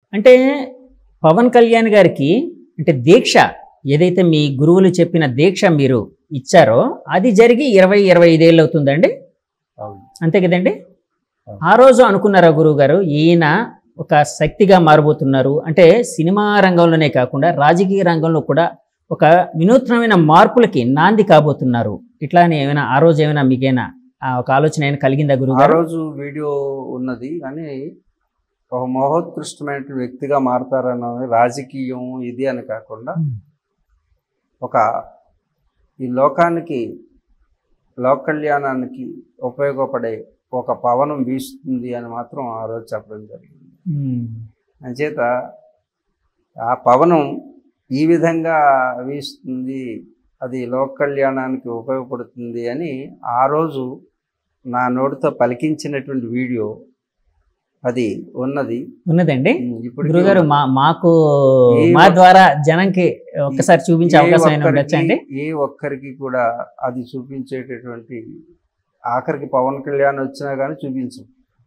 అంటే పవన్ కళ్యాణ్ గారికి అంటే దీక్ష ఏదైతే మీ గురువులు చెప్పిన దీక్ష మీరు ఇచ్చారో అది జరిగి ఇరవై ఇరవై ఐదేళ్ళు అవుతుందండి అవును అంతే కదండి అవును. ఆ రోజు అనుకున్నారా గురువు గారు ఈయన ఒక శక్తిగా మారబోతున్నారు అంటే సినిమా రంగంలోనే కాకుండా రాజకీయ రంగంలో కూడా ఒక వినూత్నమైన మార్పులకి నాంది కాబోతున్నారు ఇట్లా అని ఏమైనా ఆ రోజు ఏమైనా మీకైనా ఆ ఒక ఆలోచన ఏమైనా కలిగిందా గురువు ఆ గారు రోజు వీడియో ఉన్నది కానీ ఒక మహోత్కృష్టమైన వ్యక్తిగా మారతారన్నది రాజకీయం ఇది అని కాకుండా ఒక ఈ లోకానికి లోక కళ్యాణానికి ఉపయోగపడే ఒక పవనం వీస్తుంది అని మాత్రం ఆ రోజు చెప్పడం జరిగింది అంచేత ఆ పవనం ఈ విధంగా వీస్తుంది అది లోక కళ్యాణానికి ఉపయోగపడుతుంది అని ఆ రోజు నా నోటితో పలికించినటువంటి వీడియో అది ఉన్నది ఉన్నదండి ఇప్పుడు గురుగారు మా మాకు ఏ మా ఒక్క- ద్వారా జనంకి ఒక్కసారి చూపించే అవకాశం అయినా ఉండొచ్చా అండి ఏ ఒక్కరికి కూడా అది చూపించేటటువంటి ఆఖరికి పవన్ కళ్యాణ్ వచ్చినా కానీ చూపించు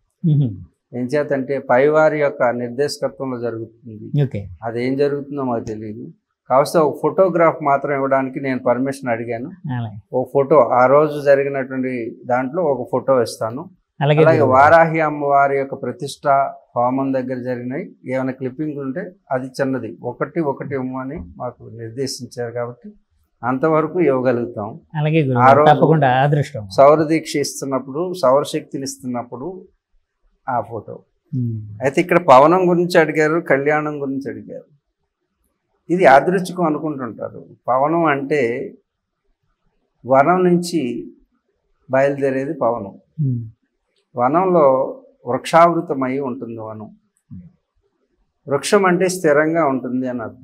ఏం చేతంటే పైవారి యొక్క నిర్దేశకత్వంలో జరుగుతుంది ఓకే అదేం జరుగుతుందో మాకు తెలియదు కావస్తే ఒక ఫోటోగ్రాఫ్ మాత్రం ఇవ్వడానికి నేను పర్మిషన్ అడిగాను అలాగే ఒక ఫోటో ఆ రోజు జరిగినటువంటి దాంట్లో ఒక ఫోటో ఇస్తాను అలాగే అలాగే గురువు గారు. వారాహి అమ్మవారి యొక్క ప్రతిష్ట హోమం దగ్గర జరిగినాయి ఏమైనా క్లిప్పింగ్ ఉంటే అది చిన్నది ఒకటి ఒకటి ఇవ్వమని మాకు నిర్దేశించారు కాబట్టి అంతవరకు ఇవ్వగలుగుతాం అలాగే గురువు ఆ గారు. రోజు- తప్పకుండా అదృష్టం సౌర దీక్ష ఇస్తున్నప్పుడు సౌరశక్తిని ఇస్తున్నప్పుడు ఆ ఫోటో ఉమ్. అయితే ఇక్కడ పవనం గురించి అడిగారు కళ్యాణం గురించి అడిగారు ఇది యాదృచ్ఛికం అనుకుంటుంటారు పవనం అంటే వనం నుంచి బయలుదేరేది పవనం ఉమ్. వనంలో వృక్షావృతమై ఉంటుంది వనం వృక్షం అంటే స్థిరంగా ఉంటుంది అని అర్థం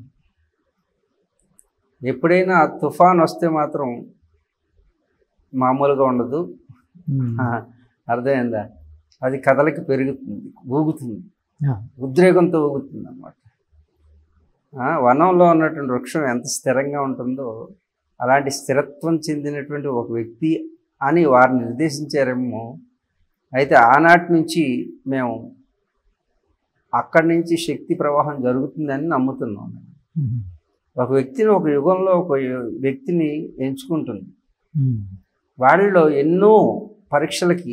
ఎప్పుడైనా తుఫాన్ వస్తే మాత్రం మామూలుగా ఉండదు ఉమ్. ఆ, అర్థమైందా అది కదలికి పెరుగుతుంది ఊగుతుంది ఆ. ఉద్రేకంతో ఊగుతుంది అనమాట వనంలో ఉన్నటువంటి వృక్షం ఎంత స్థిరంగా ఉంటుందో అలాంటి స్థిరత్వం చెందినటువంటి ఒక వ్యక్తి అని వారు నిర్దేశించారేమో అయితే ఆనాటి నుంచి మేము అక్కడి నుంచి శక్తి ప్రవాహం జరుగుతుందని నమ్ముతున్నాం ఉమ్. ఒక వ్యక్తిని ఒక యుగంలో ఒక వ్యక్తిని ఎంచుకుంటుంది ఉమ్. వాళ్ళలో ఎన్నో పరీక్షలకి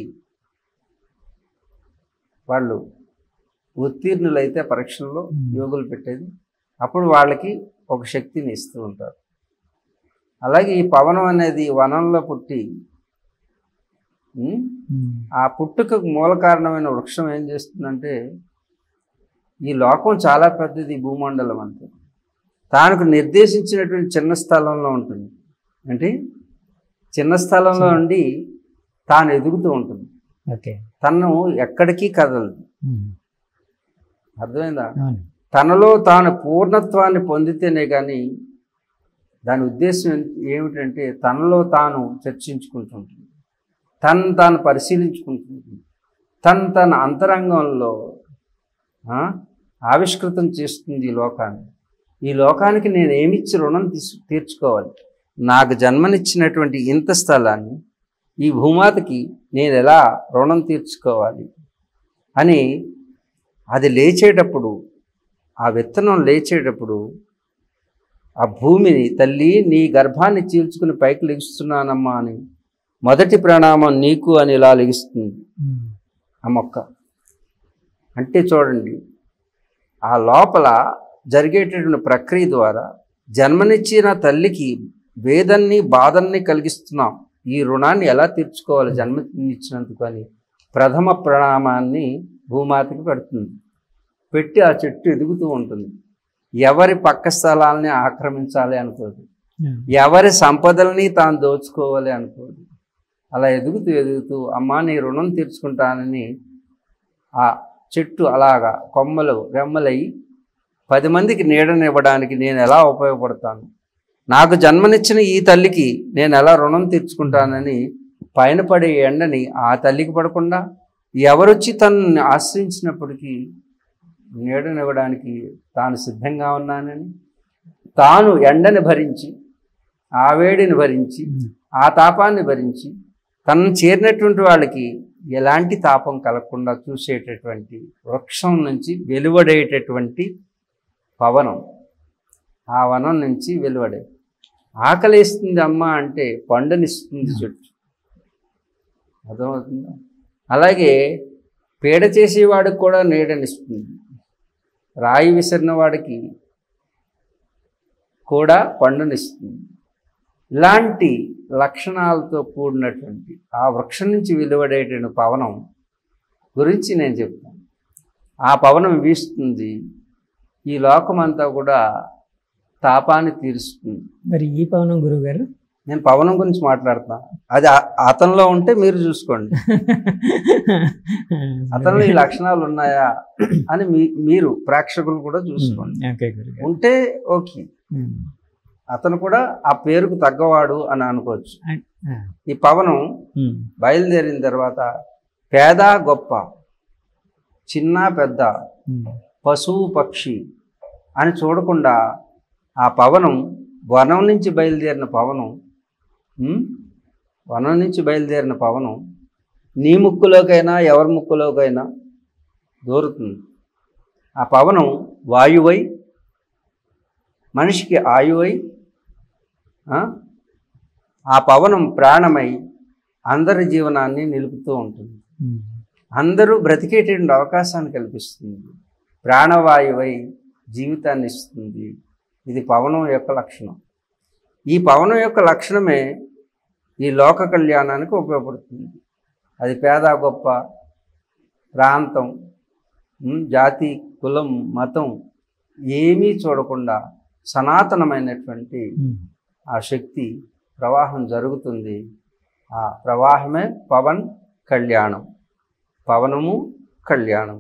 వాళ్ళు ఉత్తీర్ణులైతే పరీక్షల్లో యోగులు పెట్టేది అప్పుడు వాళ్ళకి ఒక శక్తిని ఇస్తూ ఉంటారు అలాగే ఈ పవనం అనేది వనంలో పుట్టి ఉమ్, ఉమ్. ఆ పుట్టుకకు మూల కారణమైన వృక్షం ఏం చేస్తుందంటే ఈ లోకం చాలా పెద్దది ఈ భూమండలం అంతే తానుకు నిర్దేశించినటువంటి చిన్న స్థలంలో ఉంటుంది అంటే చిన్న స్థలంలో ఉండి తాను ఎదుగుతూ ఉంటుంది ఓకే తను ఎక్కడికి కదలదు ఉమ్. అర్థమైందా అవును తనలో తాను పూర్ణత్వాన్ని పొందితేనే కానీ దాని ఉద్దేశం ఏం- ఏమిటంటే తనలో తాను చర్చించుకుంటుంటుంది తను తాను పరిశీలించుకుంటుంటుంది తను తన అంతరంగంలో ఆ, ఆవిష్కృతం చేస్తుంది ఈ లోకాన్ని ఈ లోకానికి నేను ఏమిచ్చి రుణం తీసు తీర్చుకోవాలి నాకు జన్మనిచ్చినటువంటి ఇంత స్థలాన్ని ఈ భూమాతకి నేను ఎలా రుణం తీర్చుకోవాలి అని అది లేచేటప్పుడు ఆ విత్తనం లేచేటప్పుడు ఆ భూమిని తల్లి నీ గర్భాన్ని చీల్చుకుని పైకి లెగుస్తున్నానమ్మా అని మొదటి ప్రణామం నీకు అని ఇలా లెగుస్తుంది ఉమ్. ఆ మొక్క అంటే చూడండి ఆ లోపల జరిగేటటువంటి ప్రక్రియ ద్వారా జన్మనిచ్చిన తల్లికి వేదన్ని బాధల్ని కలిగిస్తున్నాం ఈ రుణాన్ని ఎలా తీర్చుకోవాలి జన్మనిచ్చినందుకు అని ప్రథమ ప్రణామాన్ని భూమాతకి పెడుతుంది పెట్టి ఆ చెట్టు ఎదుగుతూ ఉంటుంది ఎవరి పక్క స్థలాల్ని ఆక్రమించాలి అనుకోదు ఉమ్. ఎవరి సంపదల్ని తాను దోచుకోవాలి అనుకోదు అలా ఎదుగుతూ ఎదుగుతూ అమ్మా నీ రుణం తీర్చుకుంటానని ఆ చెట్టు అలాగా కొమ్మలు రెమ్మలై పది మందికి నీడనివ్వడానికి నేను ఎలా ఉపయోగపడతాను నాకు జన్మనిచ్చిన ఈ తల్లికి నేను ఎలా రుణం తీర్చుకుంటానని పైన పడే ఎండని ఆ తల్లికి పడకుండా ఎవరొచ్చి తనని ఆశ్రయించినప్పటికీ నీడనివ్వడానికి తాను సిద్ధంగా ఉన్నానని తాను ఎండని భరించి ఆ వేడిని భరించి ఉమ్. ఆ తాపాన్ని భరించి తనను చేరినటువంటి వాళ్ళకి ఎలాంటి తాపం కలగకుండా చూసేటటువంటి వృక్షం నుంచి వెలువడేటటువంటి పవనం ఆ వనం నుంచి వెలువడే ఆకలిస్తుంది అమ్మ అంటే పండునిస్తుంది చెట్టు అర్థమవుతుందా అలాగే పీడ చేసేవాడికి కూడా నీడనిస్తుంది రాయి విసిరిన వాడికి కూడా పండునిస్తుంది ఇలాంటి లక్షణాలతో కూడినటువంటి ఆ వృక్షం నుంచి వెలువడేటువంటి పవనం గురించి నేను చెప్తాను ఆ పవనం వీస్తుంది ఈ లోకమంతా కూడా తాపాన్ని తీరుస్తుంది మరి ఈ పవనం గురువు గారు నేను పవనం గురించి మాట్లాడుతున్నాను అది ఆ- అతనిలో ఉంటే మీరు చూసుకోండి అతనిలో ఈ లక్షణాలు ఉన్నాయా అని మీ మీరు ప్రేక్షకులు కూడా చూసుకోండి ఓకే గురువు గారు ఉంటే ఓకే ఉమ్. అతను కూడా ఆ పేరుకు తగ్గవాడు అని అనుకోవచ్చు ఆ. ఈ పవనం ఉమ్. బయలుదేరిన తర్వాత పేద గొప్ప చిన్న పెద్ద ఉమ్. పశువు పక్షి అని చూడకుండా ఆ పవనం వనం నుంచి బయలుదేరిన పవనం ఉమ్, వనం నుంచి బయలుదేరిన పవనం నీ ముక్కులోకైనా ఎవరి ముక్కులోకైనా దూరుతుంది ఆ పవనం వాయువై మనిషికి ఆయువై ఆ, ఆ పవనం ప్రాణమై అందరి జీవనాన్ని నిలుపుతూ ఉంటుంది ఉమ్. అందరూ బ్రతికేటువంటి అవకాశాన్ని కల్పిస్తుంది ప్రాణవాయువై జీవితాన్ని ఇస్తుంది ఇది పవనం యొక్క లక్షణం ఈ పవనం యొక్క లక్షణమే ఈ లోక కళ్యాణానికి ఉపయోగపడుతుంది అది పేద గొప్ప ప్రాంతం ఉమ్, జాతి కులం మతం ఏమీ చూడకుండా సనాతనమైనటువంటి ఉమ్. ఆ శక్తి ప్రవాహం జరుగుతుంది ఆ ప్రవాహమే పవన్ కళ్యాణం పవనము కళ్యాణం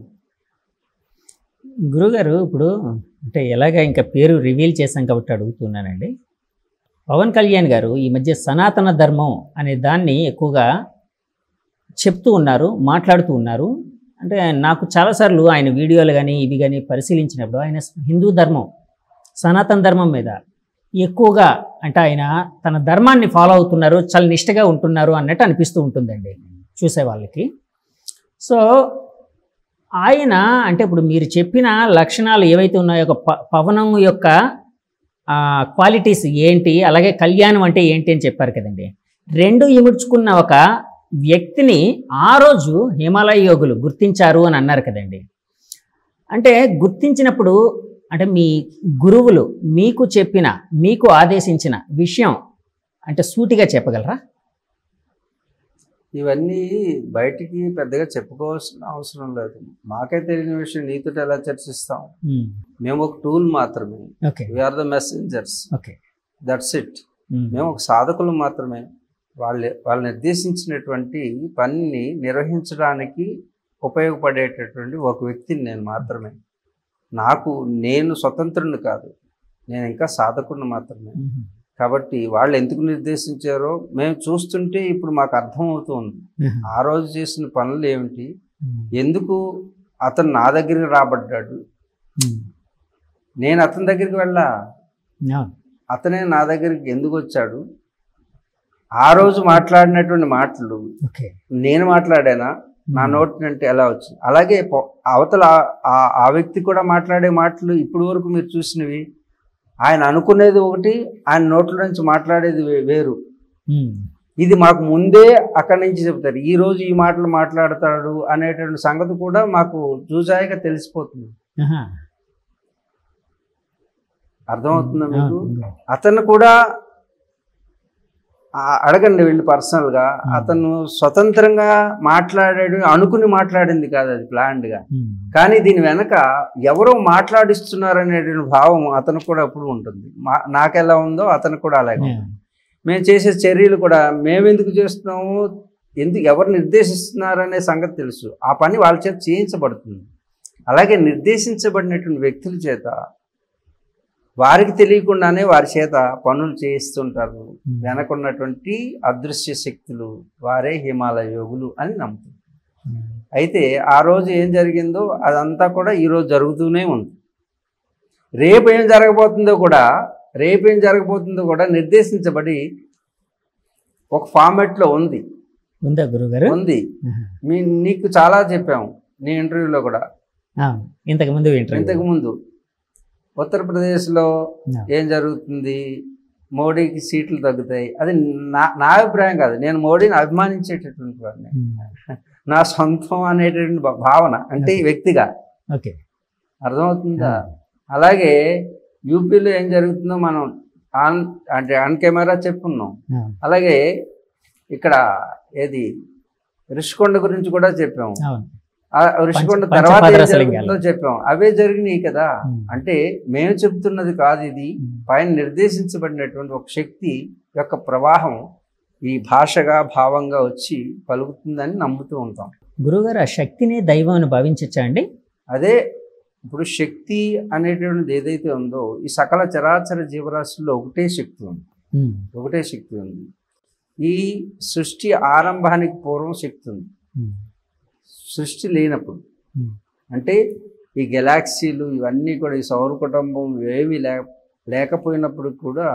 గురుగారు ఇప్పుడు అంటే ఎలాగ ఇంకా పేరు రివీల్ చేశాం కాబట్టి అడుగుతున్నానండి పవన్ కళ్యాణ్ గారు ఈ మధ్య సనాతన ధర్మం అనే దాన్ని ఎక్కువగా చెప్తూ ఉన్నారు మాట్లాడుతూ ఉన్నారు అంటే నాకు చాలాసార్లు ఆయన వీడియోలు కానీ ఇవి కానీ పరిశీలించినప్పుడు ఆయన హిందూ ధర్మం సనాతన ధర్మం మీద ఎక్కువగా అంటే ఆయన తన ధర్మాన్ని ఫాలో అవుతున్నారు చాలా నిష్టగా ఉంటున్నారు అన్నట్టు అనిపిస్తూ ఉంటుందండి చూసే వాళ్ళకి సో ఆయన అంటే ఇప్పుడు మీరు చెప్పిన లక్షణాలు ఏవైతే ఉన్నాయో ఒక ప పవనం యొక్క క్వాలిటీస్ ఏంటి అలాగే కళ్యాణం అంటే ఏంటి అని చెప్పారు కదండి రెండు ఇముడ్చుకున్న ఒక వ్యక్తిని ఆ రోజు హిమాలయ యోగులు గుర్తించారు అని అన్నారు కదండి అంటే గుర్తించినప్పుడు అంటే మీ గురువులు మీకు చెప్పిన మీకు ఆదేశించిన విషయం అంటే సూటిగా చెప్పగలరా ఇవన్నీ బయటికి పెద్దగా చెప్పుకోవాల్సిన అవసరం లేదు మాకే తెలియని విషయం నీతో ఎలా చర్చిస్తాం మేము ఒక టూల్ మాత్రమే okay we are the messengers okay that's it మేము ఒక సాధకులు మాత్రమే వాళ్ళు వాళ్ళు నిర్దేశించినటువంటి పనిని నిర్వహించడానికి ఉపయోగపడేటటువంటి ఒక వ్యక్తిని నేను మాత్రమే నాకు నేను స్వతంత్రుని కాదు నేను ఇంకా సాధకుడిని మాత్రమే కాబట్టి వాళ్ళు ఎందుకు నిర్దేశించారో మేము చూస్తుంటే ఇప్పుడు మాకు అర్థమవుతుంది ఆ రోజు చేసిన పనులు ఏమిటి ఎందుకు అతను నా దగ్గరికి రాబడ్డాడు నేను అతని దగ్గరికి వెళ్ళా అతనే నా దగ్గరికి ఎందుకు వచ్చాడు ఆ రోజు మాట్లాడినటువంటి మాటలు ఓకే నేను మాట్లాడానా నా నోటి నుండి ఎలా వచ్చింది అలాగే పొ- అవతల ఆ- ఆ వ్యక్తి కూడా మాట్లాడే మాటలు ఇప్పటి వరకు మీరు చూసినవి ఆయన అనుకునేది ఒకటి ఆయన నోట్ల నుంచి మాట్లాడేది వే- వేరు ఇది మాకు ముందే అక్కడి నుంచి చెప్తారు ఈ రోజు ఈ మాటలు మాట్లాడతాడు అనేటువంటి సంగతి కూడా మాకు చూసాయిగా తెలిసిపోతుంది అర్థమవుతుందా మీకు అతను కూడా ఆ- అడగండి వెళ్ళి పర్సనల్గా అతను స్వతంత్రంగా మాట్లాడాడు అనుకుని మాట్లాడింది కాదు అది ప్లాన్డ్గా కానీ దీని వెనక ఎవరో మాట్లాడిస్తున్నారనేటువంటి భావం అతనికి కూడా అప్పుడు ఉంటుంది మా నాకెలా ఉందో అతనికి కూడా అలాగే ఉంటుంది. మేము చేసే చర్యలు కూడా మేము ఎందుకు చేస్తున్నాము ఎందుకు ఎవరు నిర్దేశిస్తున్నారనే సంగతి తెలుసు ఆ పని వాళ్ళ చేత చేయించబడుతుంది అలాగే నిర్దేశించబడినటువంటి వ్యక్తుల చేత వారికి తెలియకుండానే వారి చేత పనులు చేయిస్తుంటారు వెనకున్నటువంటి అదృశ్య శక్తులు వారే హిమాలయ యోగులు అని నమ్ముతారు అయితే ఆ రోజు ఏం జరిగిందో అదంతా కూడా ఈరోజు జరుగుతూనే ఉంది రేపు ఏం జరగబోతుందో కూడా రేపు ఏం జరగబోతుందో కూడా నిర్దేశించబడి ఒక ఫార్మాట్లో ఉంది ఉందా గురుగారు ఉంది ఆహా. మీ నీకు చాలా చెప్పాము నీ ఇంటర్వ్యూలో కూడా ఆ, ఇంతకు ముందు ఇంటర్వ్యూ ఇంతకు ముందు ఉత్తరప్రదేశ్లో ఆ. ఏం జరుగుతుంది మోడీకి సీట్లు తగ్గుతాయి అది నా నా అభిప్రాయం కాదు నేను మోడీని అభిమానించేటటువంటి వాడిని ఉమ్. నా సొంతం అనేటువంటి భా- భావన అంటే ఈ వ్యక్తిగా ఓకే అర్థమవుతుందా అలాగే యూపీలో ఏం జరుగుతుందో మనం ఆన్ అంటే ఆన్ కెమెరా చెప్పుకున్నాం ఆ, అలాగే ఇక్కడ ఏది రిషికొండ గురించి కూడా చెప్పాము అవును ఆ రిషికొండ పంచ- తర్వాత ఏం పంచపాదరసలింగాలు. జరుగుతుందో చెప్పాం అవే జరిగినాయి కదా ఉమ్. అంటే మేము చెప్తున్నది కాదు ఇది ఉమ్. పైన నిర్దేశించబడినటువంటి ఒక శక్తి యొక్క ప్రవాహం ఈ భాషగా భావంగా వచ్చి పలుకుతుందని నమ్ముతూ ఉంటాం గురుగారు ఆ శక్తిని దైవం అని భావించచ్చా అండి అదే ఇప్పుడు శక్తి అనేటువంటిది ఏదైతే ఉందో ఈ సకల చరాచర జీవరాశుల్లో ఒకటే శక్తి ఉంది ఉమ్. ఒకటే శక్తి ఉంది ఈ సృష్టి ఆరంభానికి పూర్వం శక్తి ఉంది ఉమ్. సృష్టి లేనప్పుడు ఉమ్. అంటే ఈ గెలాక్సీలు ఇవన్నీ కూడా ఈ సౌర కుటుంబం ఏవి లే లేకపోయినప్పుడు కూడా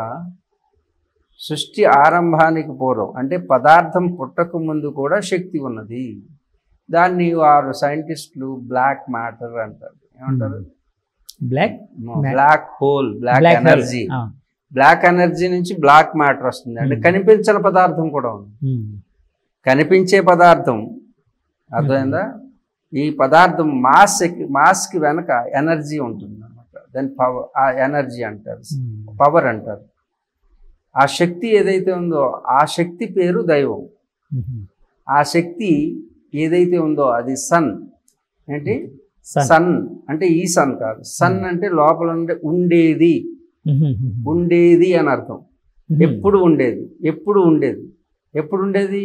సృష్టి ఆరంభానికి పూర్వం అంటే పదార్థం పుట్టక ముందు కూడా శక్తి ఉన్నది దాన్ని వారు సైంటిస్టులు బ్లాక్ మ్యాటర్ అంటారు ఏమంటారు black Ma- black hole black black hole. Energy ఆ. బ్లాక్ ఎనర్జీ నుంచి బ్లాక్ మ్యాటర్ వస్తుంది అంటే Hmm. కనిపించని పదార్థం కూడా ఉంది ఉమ్. కనిపించే పదార్థం అర్థమైందా ఈ పదార్థం మాస్ మాస్కి వెనక ఎనర్జీ ఉంటుంది అనమాట దాని పవర్ ఆ ఎనర్జీ అంటారు ఉమ్. పవర్ అంటారు ఆ శక్తి ఏదైతే ఉందో ఆ శక్తి పేరు దైవం ఉమ్. ఆ శక్తి ఏదైతే ఉందో అది సన్ ఏంటి సన్. సన్ అంటే ఈ సన్ కాదు సన్ అంటే లోపల ఉండే ఉండేది ఉమ్. ఉమ్. ఉండేది అని అర్థం ఉమ్. ఎప్పుడు ఉండేది ఎప్పుడు ఉండేది ఎప్పుడు ఉండేది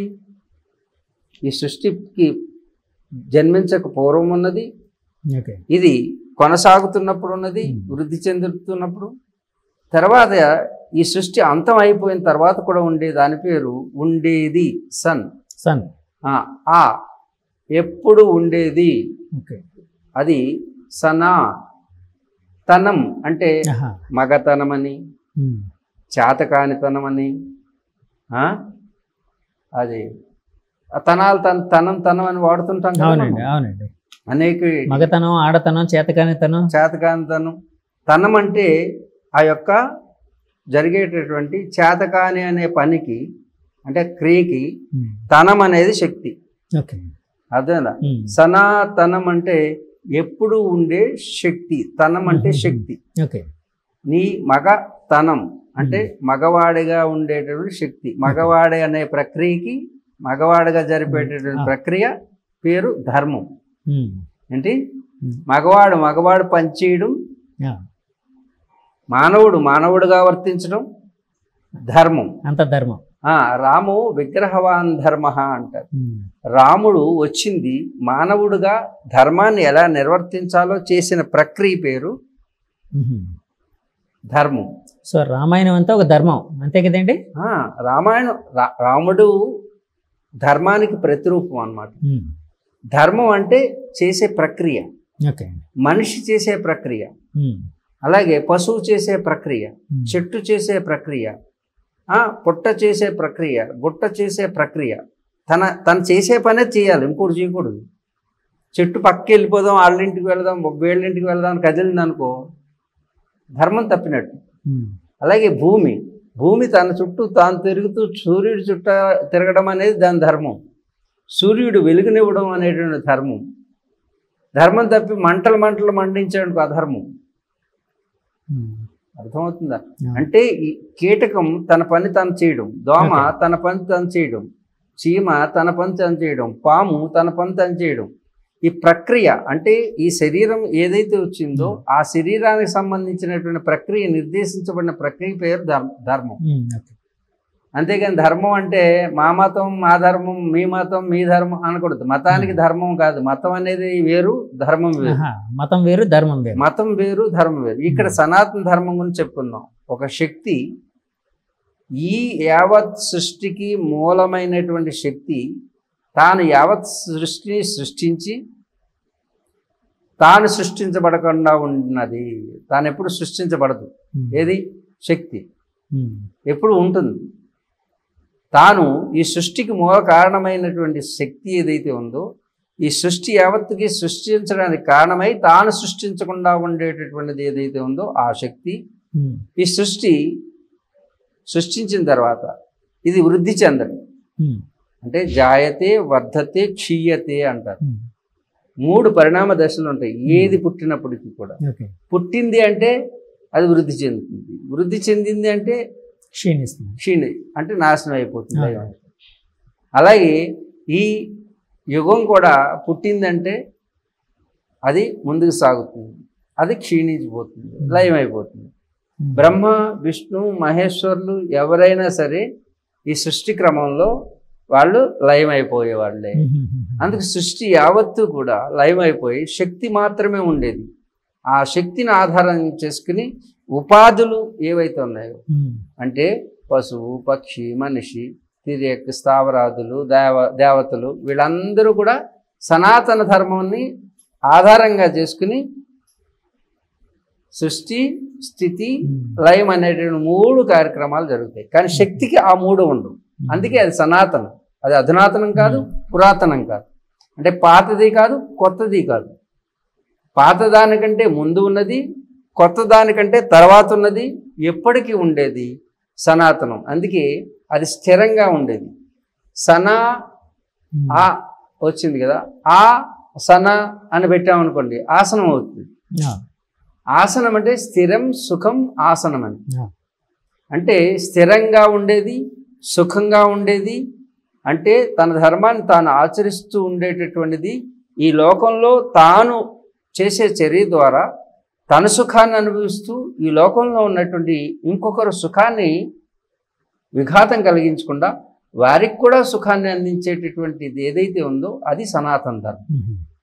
ఈ సృష్టికి జన్మించక పూర్వం ఉన్నది ఓకే ఇది కొనసాగుతున్నప్పుడు ఉన్నది Hmm. వృద్ధి చెందుతున్నప్పుడు తర్వాత ఈ సృష్టి అంతం అయిపోయిన తర్వాత కూడా ఉండే దాని పేరు ఉండేది సన్ సన్ ఆ, ఆ ఎప్పుడు ఉండేది ఓకే అది సనా తనం అంటే ఆహా. మగతనమని ఉమ్. చేతకానితనమని ఆ? అది ఆ తనాలు తన తనం తనం అని వాడుతుంటాం కదా అవునండి మనం. అవునండి అనేక మగతనం ఆడతనం చేతకానితనం చేతకానితనం తనం అంటే ఆ యొక్క జరిగేటటువంటి చేతకాని అనే పనికి అంటే క్రియకి ఉమ్. తనం అనేది శక్తి ఓకే అదేనా ఉమ్. సనాతనం అంటే ఎప్పుడు ఉండే శక్తి తనం అంటే Mhm. శక్తి ఓకే నీ మగ తనం అంటే మగవాడిగా ఉండేటటువంటి శక్తి మగవాడి అనే ప్రక్రియకి మగవాడిగా జరిపేటటువంటి Ah. ప్రక్రియ పేరు ధర్మం ఉమ్. ఏంటి Hmm. మగవాడు మగవాడు పనిచేయడం ఆ. మానవుడు మానవుడిగా వర్తించడం ధర్మం అంత ధర్మం ఆ రాము విగ్రహవాన్ ధర్మ అంటారు ఉమ్. రాముడు వచ్చింది మానవుడుగా ధర్మాన్ని ఎలా నిర్వర్తించాలో చేసిన ప్రక్రియ పేరు ఉమ్. ధర్మం సో రామాయణం అంతా ఒక ధర్మం అంతే కదండి ఆ, రామాయణం రా- రాముడు ధర్మానికి ప్రతిరూపం అన్నమాట ఉమ్. ధర్మం అంటే చేసే ప్రక్రియ ఓకే మనిషి చేసే ప్రక్రియ ఉమ్. అలాగే పశువు చేసే ప్రక్రియ ఉమ్. చెట్టు చేసే ప్రక్రియ ఆ, పుట్ట చేసే ప్రక్రియ గుట్ట చేసే ప్రక్రియ తన తను చేసే పనే చేయాలి ఇంకోటి చేయకూడదు చెట్టు పక్కకి వెళ్ళిపోదాం వాళ్ళింటికి వెళదాం వీళ్ళింటికి వెళదాం అని కదిలింది అనుకో ధర్మం తప్పినట్టు ఉమ్. అలాగే భూమి భూమి తన చుట్టూ తాను తిరుగుతూ సూర్యుడి చుట్టూ తిరగడం అనేది దాని ధర్మం సూర్యుడు వెలుగునివ్వడం అనేటువంటి ధర్మం ధర్మం తప్పి మంటలు మంటలు మండించడానికి అధర్మం ఉమ్. అర్థమవుతుందా ఆ. అంటే ఈ కీటకం తన పని తను చేయడం దోమ Okay. తన పని తను చేయడం చీమ తన పని తను చేయడం పాము తన పని తను చేయడం ఈ ప్రక్రియ అంటే ఈ శరీరం ఏదైతే వచ్చిందో ఆ శరీరానికి సంబంధించినటువంటి ప్రక్రియ నిర్దేశించబడిన ప్రక్రియ పేరు ధర్మ- ధర్మం ఉమ్. ఓకే అంతేగాని ధర్మం అంటే మా మతం మా ధర్మం మీ మతం మీ ధర్మం అనకూడదు మతానికి ధర్మం కాదు మతం అనేది వేరు ధర్మం వేరు ఆహా. మతం వేరు ధర్మం వేరు మతం వేరు ధర్మం వేరు ఇక్కడ సనాతన ధర్మం గురించి చెప్పుకుందాం ఒక శక్తి ఈ యావత్ సృష్టికి మూలమైనటువంటి శక్తి తాను యావత్ సృష్టిని సృష్టించి తాను సృష్టించబడకుండా ఉన్నది తాను ఎప్పుడు సృష్టించబడదు ఉమ్. ఏది శక్తి ఉమ్. ఎప్పుడు ఉంటుంది తాను ఈ సృష్టికి మూల కారణమైనటువంటి శక్తి ఏదైతే ఉందో ఈ సృష్టి యావత్తుకి సృష్టించడానికి కారణమై తాను సృష్టించకుండా ఉండేటటువంటిది ఏదైతే ఉందో ఆ శక్తి ఉమ్, ఈ సృష్టి సృష్టించిన తర్వాత ఇది వృద్ధి చెందడం ఉమ్, అంటే జాయతే వర్ధతే క్షీయతే అంటారు ఉమ్. మూడు పరిణామ దశలు ఉంటాయి ఏది పుట్టినప్పటికీ కూడా ఓకే పుట్టింది అంటే అది వృద్ధి చెందుతుంది వృద్ధి చెందింది అంటే క్షీణిస్తుంది క్షీణి అంటే నాశనం అయిపోతుంది ఆ. దైవం. అలాగే ఈ యుగం కూడా పుట్టిందంటే అది ముందుకు సాగుతుంది అది క్షీణించిపోతుంది లయం అయిపోతుంది ఉమ్, బ్రహ్మ విష్ణు మహేశ్వరులు ఎవరైనా సరే ఈ సృష్టి క్రమంలో వాళ్ళు లయం అయిపోయే వాళ్ళే ఉమ్, ఉమ్, ఉమ్. అందుకు సృష్టి యావత్తు కూడా లయం అయిపోయి శక్తి మాత్రమే ఉండేది ఆ శక్తిని ఆధారం చేసుకుని ఉపాధులు ఏవైతే ఉన్నాయో ఉమ్, అంటే పశువు పక్షి మనిషి తిరియక్ స్థావరాదులు దేవ దేవతలు వీళ్ళందరూ కూడా సనాతన ధర్మాన్ని ఆధారంగా చేసుకుని సృష్టి స్థితి ఉమ్. లయం అనేటువంటి మూడు కార్యక్రమాలు జరుగుతాయి కానీ శక్తికి ఆ మూడు ఉండవు అందుకే అది సనాతనం అది అధునాతనం కాదు పురాతనం కాదు అంటే పాతది కాదు కొత్తది కాదు పాత దానికంటే ముందు ఉన్నది కొత్త దానికంటే తర్వాత ఉన్నది ఎప్పటికీ ఉండేది సనాతనం అందుకే అది స్థిరంగా ఉండేది సనా ఉమ్. ఆ వచ్చింది కదా ఆ సన అని పెట్టామనుకోండి ఆసనం అవుతుంది ఆ, ఆసనం అంటే స్థిరం సుఖం ఆసనం అని ఆ. అంటే స్థిరంగా ఉండేది సుఖంగా ఉండేది అంటే తన ధర్మాన్ని తాను ఆచరిస్తూ ఉండేటటువంటిది ఈ లోకంలో తాను చేసే చర్య ద్వారా తన సుఖాన్ని అనుభవిస్తూ ఈ లోకంలో ఉన్నటువంటి ఇంకొకరు సుఖాన్ని విఘాతం కలిగించకుండా వారికి కూడా సుఖాన్ని అందించేటటువంటిది ఏదైతే ఉందో అది సనాతన ధర్మం ఉమ్,